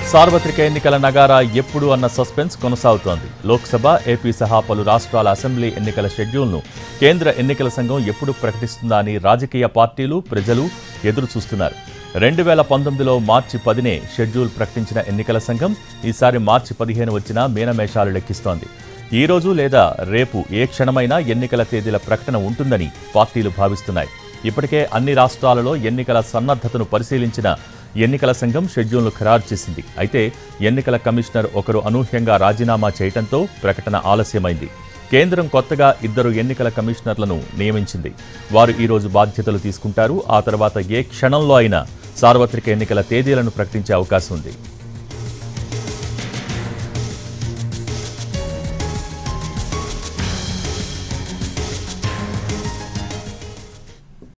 సార్వత్రిక ఎన్నికల నగారా ఎప్పుడు అన్న సస్పెన్స్ కొనసాగుతోంది లోక్సభ ఏపీ సహా పలు రాష్ట్రాల అసెంబ్లీ ఎన్నికల షెడ్యూల్ను కేంద్ర ఎన్నికల సంఘం ఎప్పుడు ప్రకటిస్తుందా అని రాజకీయ పార్టీలు ప్రజలు ఎదురు చూస్తున్నారు రెండు వేల పంతొమ్మిదిలో మార్చి పదినే షెడ్యూల్ ప్రకటించిన ఎన్నికల సంఘం ఈసారి మార్చి పదిహేను వచ్చినా మీనమేషాలు లెక్కిస్తోంది ఈ రోజు లేదా రేపు ఏ క్షణమైనా ఎన్నికల తేదీల ప్రకటన ఉంటుందని పార్టీలు భావిస్తున్నాయి ఇప్పటికే అన్ని రాష్ట్రాలలో ఎన్నికల సన్నద్ధతను పరిశీలించిన ఎన్నికల సంఘం షెడ్యూల్ను ఖరారు చేసింది అయితే ఎన్నికల కమిషనర్ ఒకరు అనూహ్యంగా రాజీనామా చేయడంతో ప్రకటన ఆలస్యమైంది కేంద్రం కొత్తగా ఇద్దరు ఎన్నికల కమిషనర్లను నియమించింది వారు ఈ రోజు బాధ్యతలు తీసుకుంటారు ఆ తర్వాత ఏ క్షణంలో అయినా సార్వత్రిక ఎన్నికల తేదీలను ప్రకటించే అవకాశం ఉంది